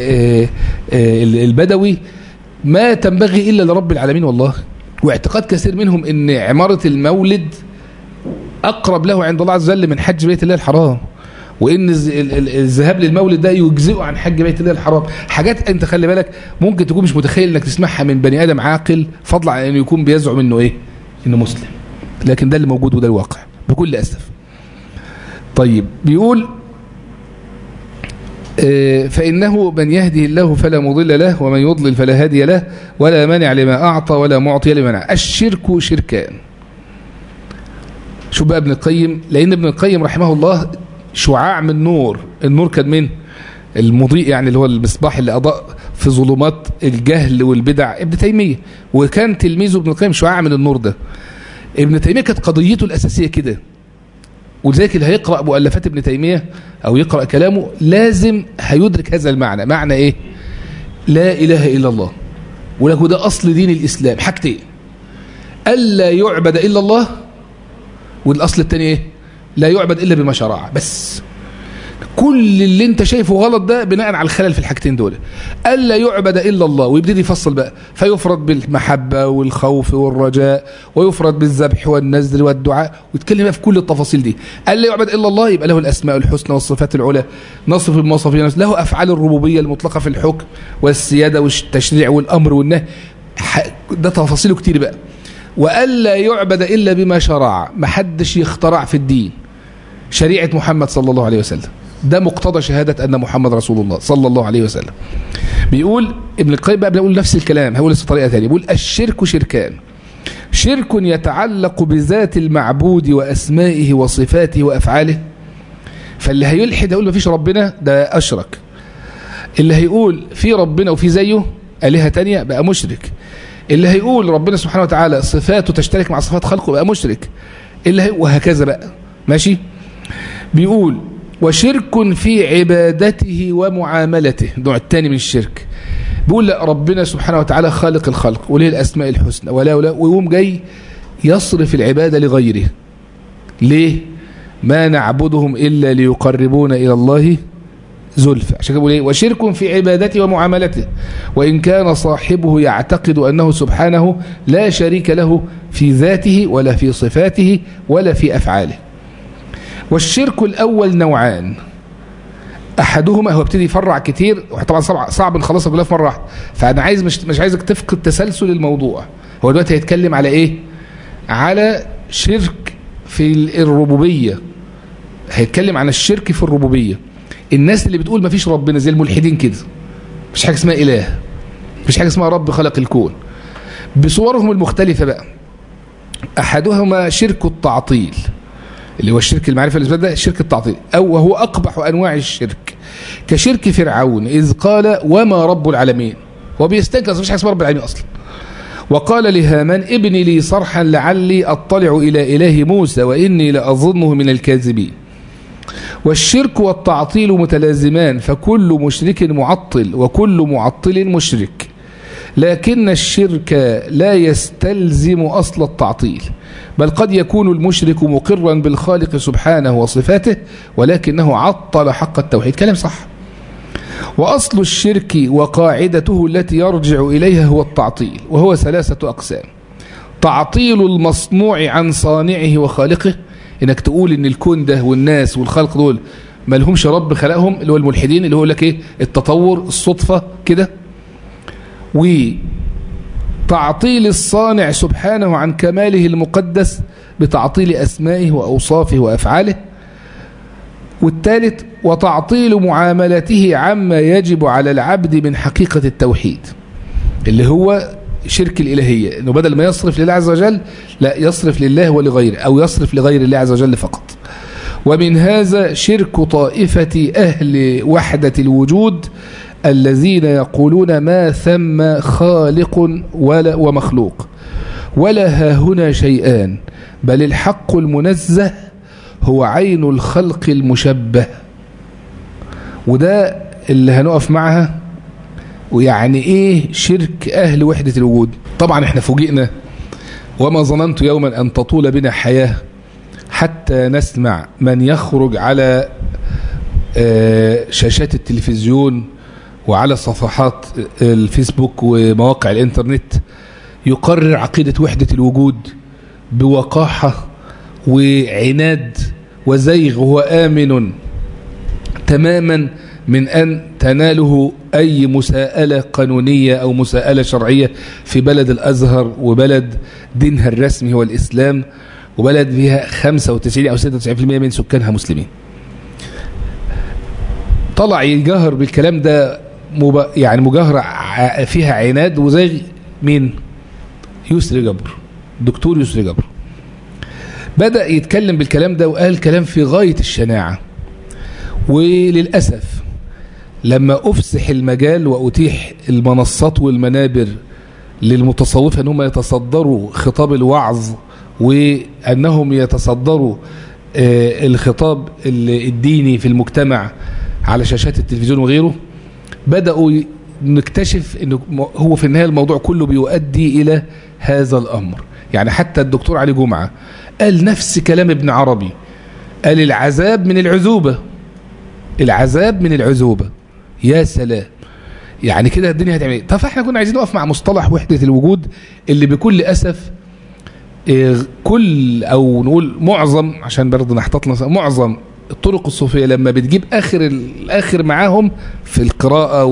البدوي ما تنبغي إلا لرب العالمين والله واعتقاد كثير منهم ان عمارة المولد أقرب له عند الله عز وجل من حج بيت الله الحرام وإن الذهاب للمولد ده يجزئه عن حج بيت الله الحرام حاجات أنت خلي بالك ممكن تكون مش متخيل أنك تسمعها من بني آدم عاقل فضلا عن أنه يكون بيزعم أنه إيه إنه مسلم لكن ده اللي موجود وده الواقع بكل أسف طيب بيقول فإنه من يهدي الله فلا مضل له ومن يضلل فلا هادي له ولا مانع لما أعطى ولا معطي لما منع الشرك شركان شوف بقى ابن القيم لأن ابن القيم رحمه الله شعاع من نور النور كان من المضيء يعني اللي هو المصباح اللي أضاء في ظلمات الجهل والبدع ابن تيمية وكان تلميذه ابن القيم شعاع من النور ده ابن تيمية كانت قضيته الأساسية كده ولذلك اللي هيقرأ مؤلفات ابن تيمية أو يقرأ كلامه لازم هيدرك هذا المعنى معنى إيه لا إله إلا الله وله ده أصل دين الإسلام حاجتين ألا يعبد إلا الله والأصل الثاني إيه لا يعبد إلا بما شرع بس كل اللي انت شايفه غلط ده بناء على الخلل في الحاجتين دول الا يعبد الا الله ويبتدي يفصل بقى فيفرض بالمحبه والخوف والرجاء ويفرض بالذبح والنذر والدعاء ويتكلم بقى في كل التفاصيل دي الا يعبد الا الله يبقى له الاسماء الحسنى والصفات العلى نصف المواصفين له افعال الربوبيه المطلقه في الحكم والسياده والتشريع والامر والنهي ده تفاصيله كتير بقى والا يعبد الا بما شرع محدش يخترع في الدين شريعه محمد صلى الله عليه وسلم ده مقتضى شهادة أن محمد رسول الله صلى الله عليه وسلم بيقول ابن القيم بقى بيقول نفس الكلام هقول لسه طريقة ثانيه بيقول الشرك شركان شرك يتعلق بذات المعبود وأسمائه وصفاته وأفعاله فاللي هيلحد يقول مفيش ربنا ده أشرك اللي هيقول في ربنا وفي زيه آلهة تانية بقى مشرك اللي هيقول ربنا سبحانه وتعالى صفاته تشترك مع صفات خلقه بقى مشرك اللي هي وهكذا بقى ماشي بيقول وشرك في عبادته ومعاملته النوع الثاني من الشرك بيقول لا ربنا سبحانه وتعالى خالق الخلق وليه الأسماء الحسنى ولا ولا ويقوم جاي يصرف العبادة لغيره ليه ما نعبدهم إلا ليقربونا إلى الله زلفى عشان كده ايه وشرك في عبادته ومعاملته وإن كان صاحبه يعتقد أنه سبحانه لا شريك له في ذاته ولا في صفاته ولا في أفعاله والشرك الأول نوعان أحدهما هو ابتدي يفرع كتير وطبعا صعب, صعب نخلصها كلها في مرة واحدة فأنا عايز مش, مش عايزك تفقد تسلسل الموضوع هو دلوقتي هيتكلم على إيه على شرك في الربوبية هيتكلم عن الشرك في الربوبية الناس اللي بتقول ما فيش ربنا زي الملحدين كده مش حاجة اسمها إله مش حاجة اسمها رب خلق الكون بصورهم المختلفة بقى أحدهما شرك التعطيل اللي هو الشرك المعرفة الإثبات ده شرك التعطيل أو وهو أقبح أنواع الشرك كشرك فرعون إذ قال وما رب العالمين هو بيستنكر مفيش حاجة اسمها رب العالمين أصلا وقال لهامان ابني لي صرحا لعلي أطلع إلى إله موسى وإني لأظنه من الكاذبين والشرك والتعطيل متلازمان فكل مشرك معطل وكل معطل مشرك لكن الشرك لا يستلزم أصل التعطيل بل قد يكون المشرك مقرا بالخالق سبحانه وصفاته ولكنه عطل حق التوحيد كلام صح وأصل الشرك وقاعدته التي يرجع إليها هو التعطيل وهو ثلاثة أقسام تعطيل المصنوع عن صانعه وخالقه انك تقول ان الكون ده والناس والخلق دول ما لهمش رب خلقهم اللي هو الملحدين اللي هو لك ايه التطور الصدفة كده وتعطيل الصانع سبحانه عن كماله المقدس بتعطيل أسمائه وأوصافه وأفعاله والثالث وتعطيل معاملته عما يجب على العبد من حقيقة التوحيد اللي هو شرك الإلهية أنه بدل ما يصرف لله عز وجل لا يصرف لله ولغيره أو يصرف لغير الله عز وجل فقط ومن هذا شرك طائفة أهل وحدة الوجود الذين يقولون ما ثم خالق ولا ومخلوق ولا ها هنا شيئان بل الحق المنزه هو عين الخلق المشبه وده اللي هنقف معها ويعني ايه شرك اهل وحدة الوجود طبعا احنا فوجئنا وما ظننت يوما ان تطول بنا حياة حتى نسمع من يخرج على شاشات التلفزيون وعلى صفحات الفيسبوك ومواقع الانترنت يقرر عقيدة وحدة الوجود بوقاحة وعناد وزيغ وهو آمن تماما من أن تناله أي مساءلة قانونية أو مساءلة شرعية في بلد الأزهر وبلد دينها الرسمي هو الإسلام وبلد فيها 95 أو 96% من سكانها مسلمين طلع يجهر بالكلام ده مب... يعني مجاهرة فيها عناد وزي مين يسري جبر دكتور يسري جبر بدأ يتكلم بالكلام ده وقال كلام في غاية الشناعة وللأسف لما أفسح المجال وأتيح المنصات والمنابر للمتصوفة أنهم يتصدروا خطاب الوعظ وأنهم يتصدروا الخطاب الديني في المجتمع على شاشات التلفزيون وغيره بدأوا نكتشف أنه هو في النهاية الموضوع كله بيؤدي إلى هذا الأمر يعني حتى الدكتور علي جمعة قال نفس كلام ابن عربي قال العذاب من العذوبة العذاب من العذوبة يا سلام يعني كده الدنيا هتعمل ايه طب احنا كنا عايزين نقف مع مصطلح وحدة الوجود اللي بكل أسف كل أو نقول معظم عشان برضه نحتاط معظم الطرق الصوفية لما بتجيب آخر الآخر معاهم في القراءة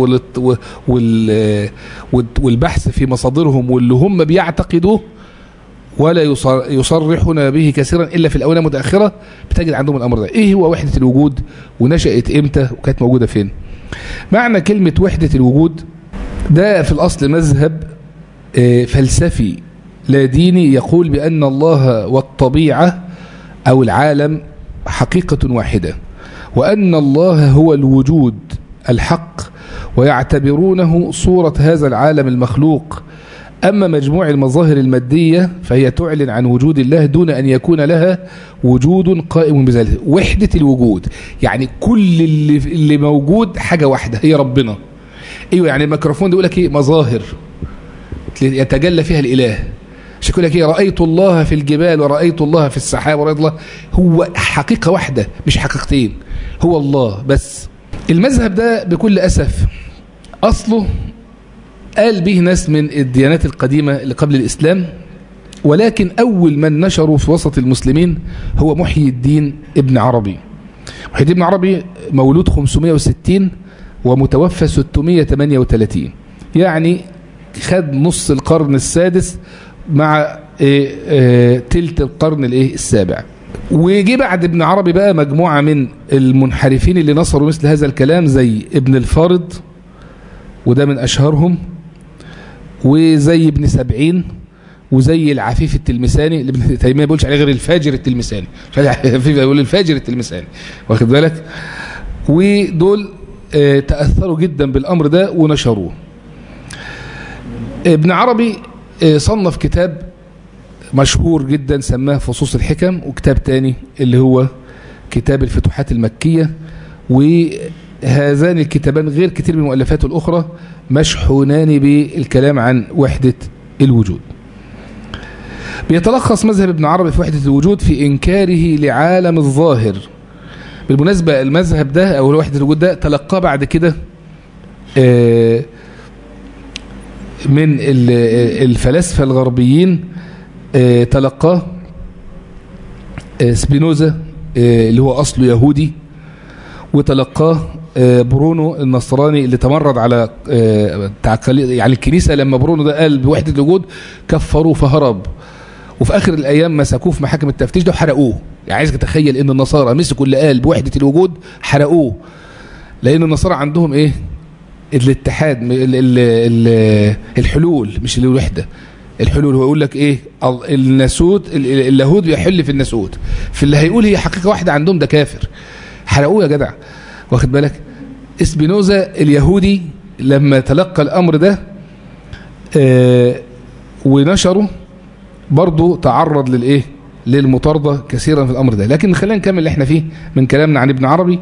والبحث في مصادرهم واللي هم بيعتقدوه ولا يصرحون به كثيرا إلا في الأونة متأخرة بتجد عندهم الأمر ده إيه هو وحدة الوجود ونشأت إمتى وكانت موجودة فين معنى كلمة وحدة الوجود ده في الأصل مذهب فلسفي لا ديني يقول بأن الله والطبيعة أو العالم حقيقة واحدة وأن الله هو الوجود الحق ويعتبرونه صورة هذا العالم المخلوق أما مجموع المظاهر المادية فهي تعلن عن وجود الله دون أن يكون لها وجود قائم بذلك وحدة الوجود يعني كل اللي, اللي موجود حاجة واحدة هي ربنا ايوه يعني الميكروفون ده يقول لك ايه مظاهر يتجلى فيها الإله عشان يقول لك ايه رأيت الله في الجبال ورأيت الله في السحاب ورأيت الله هو حقيقة واحدة مش حقيقتين هو الله بس المذهب ده بكل أسف أصله قال به ناس من الديانات القديمة اللي قبل الإسلام ولكن أول من نشروا في وسط المسلمين هو محيي الدين ابن عربي محيي الدين ابن عربي مولود 560 ومتوفى 638 يعني خد نص القرن السادس مع إيه إيه تلت القرن الايه السابع وجي بعد ابن عربي بقى مجموعة من المنحرفين اللي نصروا مثل هذا الكلام زي ابن الفارض وده من أشهرهم وزي ابن سبعين وزي العفيف التلمساني اللي ابن تيميه بيقولش عليه غير الفاجر التلمساني مش العفيف يقول الفاجر التلمساني واخد بالك ودول اه تأثروا جدا بالأمر ده ونشروه ابن عربي اه صنف كتاب مشهور جدا سماه فصوص الحكم وكتاب تاني اللي هو كتاب الفتوحات المكية هذان الكتابان غير كتير من المؤلفات الأخرى مشحونان بالكلام عن وحدة الوجود بيتلخص مذهب ابن عربي في وحدة الوجود في إنكاره لعالم الظاهر بالمناسبة المذهب ده أو وحدة الوجود ده تلقاه بعد كده من الفلاسفة الغربيين تلقاه سبينوزا اللي هو أصله يهودي وتلقاه برونو النصراني اللي تمرد على يعني الكنيسة لما برونو ده قال بوحدة الوجود كفروه فهرب وفي آخر الأيام مسكوه في محاكم التفتيش ده وحرقوه يعني عايزك تتخيل ان النصارى مسكوا اللي قال بوحدة الوجود حرقوه لأن النصارى عندهم ايه الاتحاد ال ال ال الحلول مش الوحدة الحلول هو يقول لك ايه الناسوت اللاهوت بيحل في الناسوت في اللي هيقول هي حقيقة واحدة عندهم ده كافر حرقوه يا جدع واخد بالك اسبينوزا اليهودي لما تلقى الأمر ده آه ونشره برضه تعرض للايه للمطاردة كثيرا في الأمر ده لكن خلينا نكمل اللي احنا فيه من كلامنا عن ابن عربي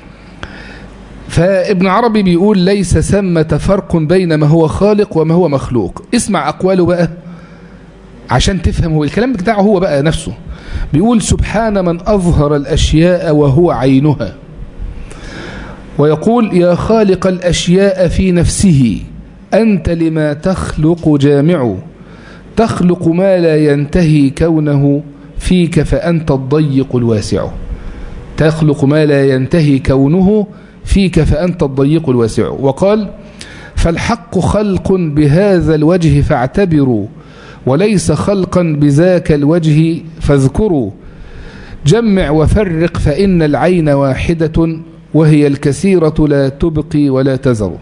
فابن عربي بيقول ليس ثمة فرق بين ما هو خالق وما هو مخلوق اسمع أقواله بقى عشان تفهم هو الكلام بتاعه هو بقى نفسه بيقول سبحان من أظهر الأشياء وهو عينها ويقول يا خالق الأشياء في نفسه أنت لما تخلق جامع تخلق ما لا ينتهي كونه فيك فأنت الضيق الواسع تخلق ما لا ينتهي كونه فيك فأنت الضيق الواسع وقال فالحق خلق بهذا الوجه فاعتبروا وليس خلقا بذاك الوجه فاذكروا جمع وفرق فإن العين واحدة وهي الكثيرة لا تبقي ولا تذر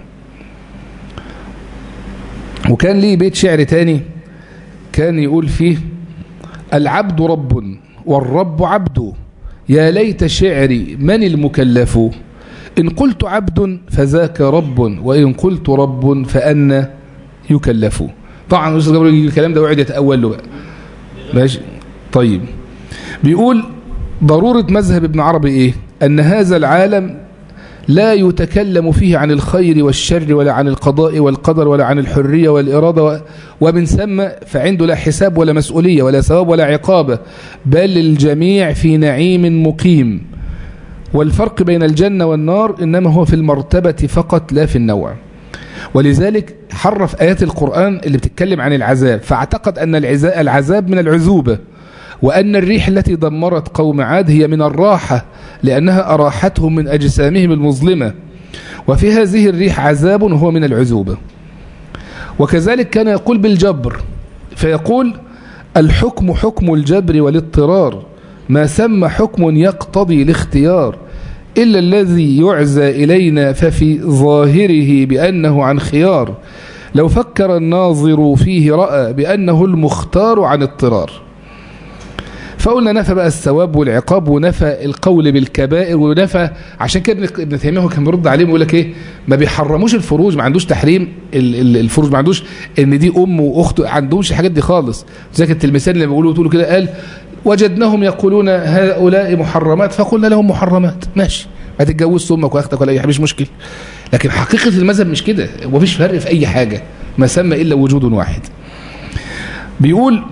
وكان لي بيت شعر تاني كان يقول فيه العبد رب والرب عبد يا ليت شعري من المكلف إن قلت عبد فذاك رب وإن قلت رب فأنا يكلف طبعا أستاذ جبريل الكلام ده وعد يتأول له بقى ماشي طيب بيقول ضرورة مذهب ابن عربي إيه أن هذا العالم لا يتكلم فيه عن الخير والشر ولا عن القضاء والقدر ولا عن الحرية والإرادة ومن ثم فعنده لا حساب ولا مسؤولية ولا ثواب ولا عقابة بل الجميع في نعيم مقيم والفرق بين الجنة والنار إنما هو في المرتبة فقط لا في النوع ولذلك حرف آيات القرآن اللي بتتكلم عن العذاب فاعتقد أن العذاب من العذوبة وأن الريح التي دمرت قوم عاد هي من الراحة لأنها أراحتهم من أجسامهم المظلمة وفي هذه الريح عذاب وهو من العذوبة وكذلك كان يقول بالجبر فيقول الحكم حكم الجبر والاضطرار ما ثم حكم يقتضي الاختيار إلا الذي يعزى إلينا ففي ظاهره بأنه عن خيار لو فكر الناظر فيه رأى بأنه المختار عن اضطرار فقلنا نفى بقى الثواب والعقاب ونفى القول بالكبائر ونفى عشان كده ابن تيميه كان بيرد عليهم ويقول لك ايه ما بيحرموش الفروج ما عندوش تحريم الفروج ما عندوش ان دي ام واخت ما عندهمش الحاجات دي خالص زي التلمسان اللي بيقولوا تقولوا كده قال وجدناهم يقولون هؤلاء محرمات فقلنا لهم محرمات ماشي ما تتجوزش امك واختك ولا اي حاجه مش مشكله لكن حقيقه المذهب مش كده ومفيش فرق في اي حاجه ما سمى الا وجود واحد بيقول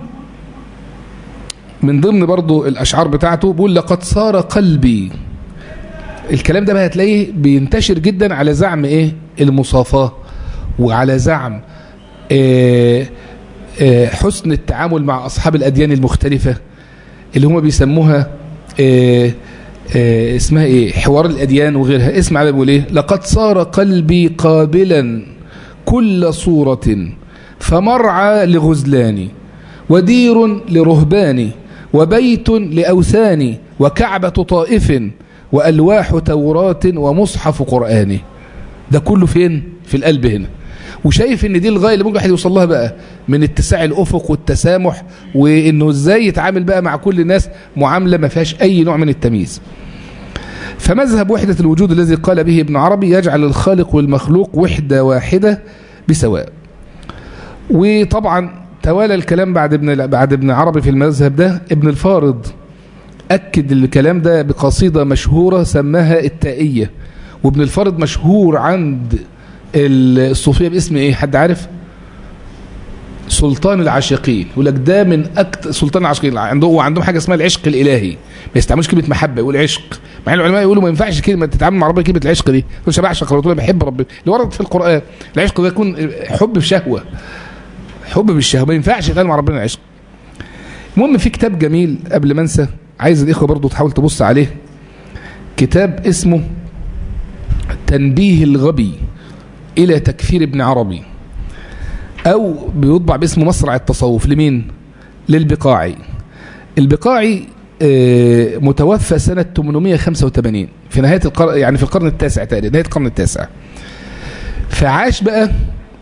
من ضمن برضو الأشعار بتاعته بيقول لقد صار قلبي الكلام ده بقى هتلاقيه بينتشر جدا على زعم ايه المصافاة وعلى زعم إيه إيه حسن التعامل مع أصحاب الأديان المختلفة اللي هم بيسموها إيه إيه اسمها ايه حوار الأديان وغيرها اسمع بقى بيقول ايه لقد صار قلبي قابلا كل صورة فمرعى لغزلاني ودير لرهباني وبيت لأوثان وكعبة طائف وألواح توراة ومصحف قرآن ده كله فين في القلب هنا وشايف ان دي الغاية اللي ممكن واحد يوصل لها بقى من اتساع الأفق والتسامح وانه ازاي يتعامل بقى مع كل الناس معاملة ما فيهاش اي نوع من التمييز فمذهب وحدة الوجود الذي قال به ابن عربي يجعل الخالق والمخلوق وحدة واحدة بسواء وطبعا توالى الكلام بعد ابن بعد ابن عربي في المذهب ده ابن الفارض أكد الكلام ده بقصيدة مشهورة سماها التائية وابن الفارض مشهور عند الصوفية باسم ايه حد عارف سلطان العاشقين يقول لك ده من اكتر سلطان العاشقين عندهم وعندهم حاجه اسمها العشق الالهي ما يستعملوش كلمه محبه يقول عشق مع ان العلماء يقولوا ما ينفعش كلمه تتعامل مع ربنا كلمه العشق دي تقول شبع بعشق ربنا بحب ربنا اللي ورد في القران العشق ده يكون حب بشهوه حب بالشهوه ما ينفعش يتعامل مع ربنا العشق المهم في كتاب جميل قبل ما انسى عايز الاخوه برضو تحاول تبص عليه كتاب اسمه تنبيه الغبي الى تكفير ابن عربي او بيطبع باسم مصرع التصوف لمين للبقاعي البقاعي متوفى سنة 885 في نهاية القرن يعني في القرن التاسع تقريبا نهاية القرن التاسع فعاش بقى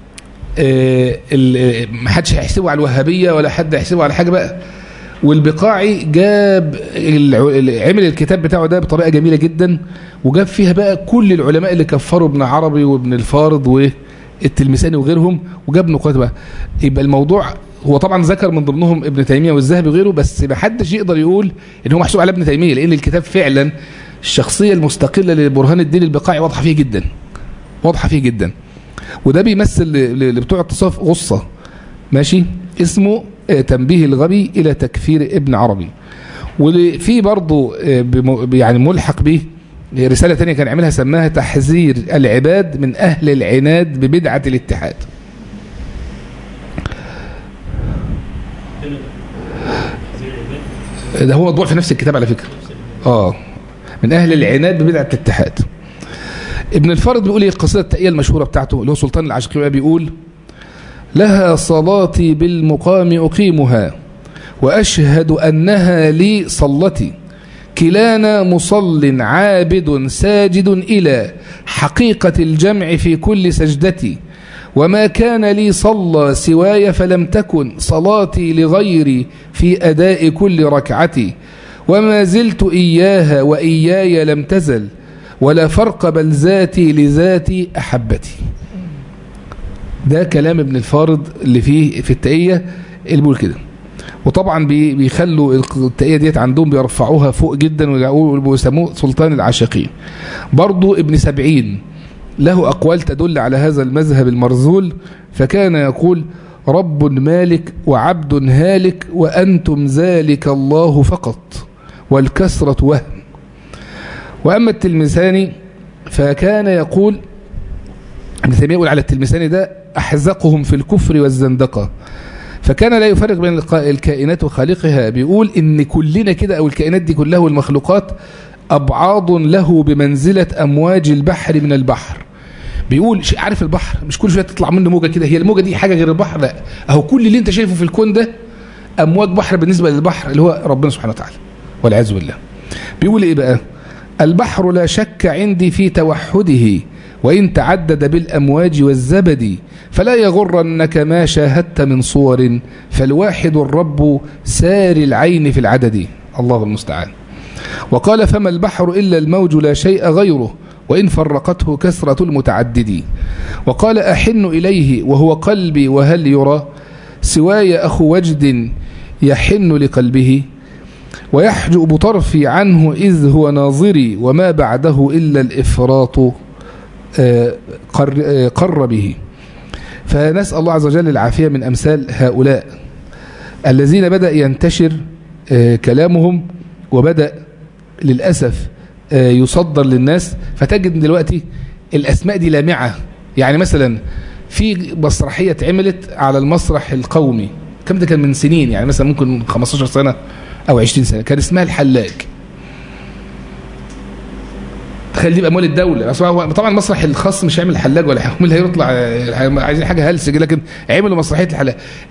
ما حدش هيحسبه على الوهابية ولا حد هيحسبه على حاجة بقى والبقاعي جاب عمل الكتاب بتاعه ده بطريقة جميلة جدا وجاب فيها بقى كل العلماء اللي كفروا ابن عربي وابن الفارض والتلمساني وغيرهم وجاب نقاط بقى يبقى الموضوع هو طبعا ذكر من ضمنهم ابن تيمية والذهبي وغيره بس ما حدش يقدر يقول ان هو محسوب على ابن تيمية لان الكتاب فعلا الشخصية المستقلة لبرهان الدين البقاعي واضحة فيه جدا واضحة فيه جدا وده بيمثل لبتوع التصوف غصة ماشي اسمه تنبيه الغبي إلى تكفير ابن عربي وفي برضه يعني ملحق به رسالة تانية كان عملها سماها تحذير العباد من أهل العناد ببدعة الاتحاد ده هو موضوع في نفس الكتاب على فكرة آه من أهل العناد ببدعة الاتحاد ابن الفارض بيقول ايه القصيدة التقية المشهورة بتاعته اللي هو سلطان العاشقين بيقول لها صلاتي بالمقام أقيمها وأشهد أنها لي صلتي كلانا مصل عابد ساجد إلى حقيقة الجمع في كل سجدتي وما كان لي صلى سواي فلم تكن صلاتي لغيري في أداء كل ركعتي وما زلت إياها وإياي لم تزل ولا فرق بل ذاتي لذاتي أحبتي ده كلام ابن الفارض اللي فيه في التقية اللي بيقول كده وطبعا بيخلوا التقية ديت عندهم بيرفعوها فوق جدا ويسموه سلطان العاشقين برضو ابن سبعين له أقوال تدل على هذا المذهب المرذول فكان يقول رب مالك وعبد هالك وأنتم ذلك الله فقط والكسرة وهم وأما التلمساني فكان يقول ابن تيمية يقول على التلمساني ده أحزقهم في الكفر والزندقة فكان لا يفرق بين الكائنات وخالقها بيقول إن كلنا كده أو الكائنات دي كلها والمخلوقات أبعاض له بمنزلة أمواج البحر من البحر بيقول عارف البحر مش كل شويه تطلع منه موجه كده هي الموجه دي حاجه غير البحر لا اهو كل اللي انت شايفه في الكون ده امواج بحر بالنسبه للبحر اللي هو ربنا سبحانه وتعالى والعياذ بالله بيقول ايه بقى البحر لا شك عندي في توحده وإن تعدد بالأمواج والزبد فلا يغرنك ما شاهدت من صور فالواحد الرب سار العين في العدد الله المستعان وقال فما البحر إلا الموج لا شيء غيره وإن فرقته كثرة المتعدد وقال أحن إليه وهو قلبي وهل يرى سواي أخو وجد يحن لقلبه ويحجب طرفي عنه إذ هو ناظري وما بعده إلا الإفراط قر, قر به فنسأل الله عز وجل العافية من أمثال هؤلاء الذين بدأ ينتشر كلامهم وبدأ للأسف يصدر للناس فتجد دلوقتي الأسماء دي لامعة يعني مثلا في مسرحية اتعملت على المسرح القومي كم ده كان من سنين يعني مثلا ممكن 15 سنة أو 20 سنة كان اسمها الحلاج تخيل دي بأموال الدولة طبعا المسرح الخاص مش هيعمل حلاج ولا حاجة هيطلع عايزين حاجة هلسج لكن عملوا مسرحية الحلاج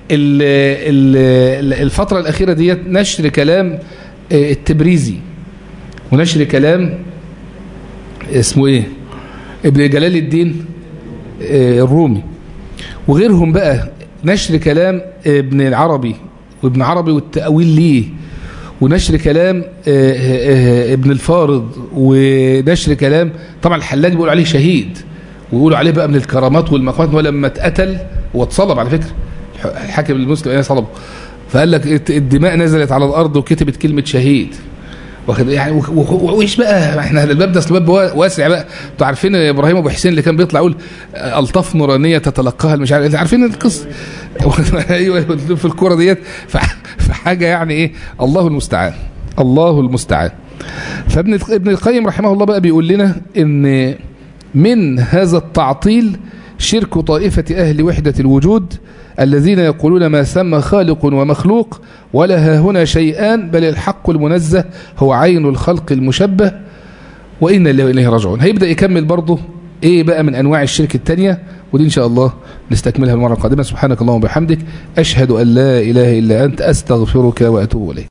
الفترة الأخيرة ديت نشر كلام التبريزي ونشر كلام اسمه ايه ابن جلال الدين الرومي وغيرهم بقى نشر كلام ابن العربي وابن عربي والتأويل ليه ونشر كلام ابن الفارض ونشر كلام طبعا الحلاج بيقولوا عليه شهيد ويقولوا عليه بقى من الكرامات والمقامات ولما اتقتل واتصلب على فكرة الحاكم المسلم ايه صلبه فقال لك الدماء نزلت على الأرض وكتبت كلمة شهيد واخد يعني و- و- وايش بقى احنا الباب ده اصل باب وا- واسع بقى انتوا عارفين ابراهيم ابو حسين اللي كان بيطلع يقول آه، الطاف نورانيه تتلقاها مش عارف عارفين القصه ايوه في الكوره ديت ف- فحاجه يعني ايه الله المستعان الله المستعان فابن ابن القيم رحمه الله بقى بيقول لنا ان من هذا التعطيل شرك طائفة أهل وحدة الوجود الذين يقولون ما سمى خالق ومخلوق ولا ها هنا شيئان بل الحق المنزه هو عين الخلق المشبه وإنا الله إليه راجعون هيبدأ يكمل برضه إيه بقى من أنواع الشرك التانية ودي إن شاء الله نستكملها المرة القادمة سبحانك اللهم وبحمدك أشهد أن لا إله إلا أنت أستغفرك وأتوب إليك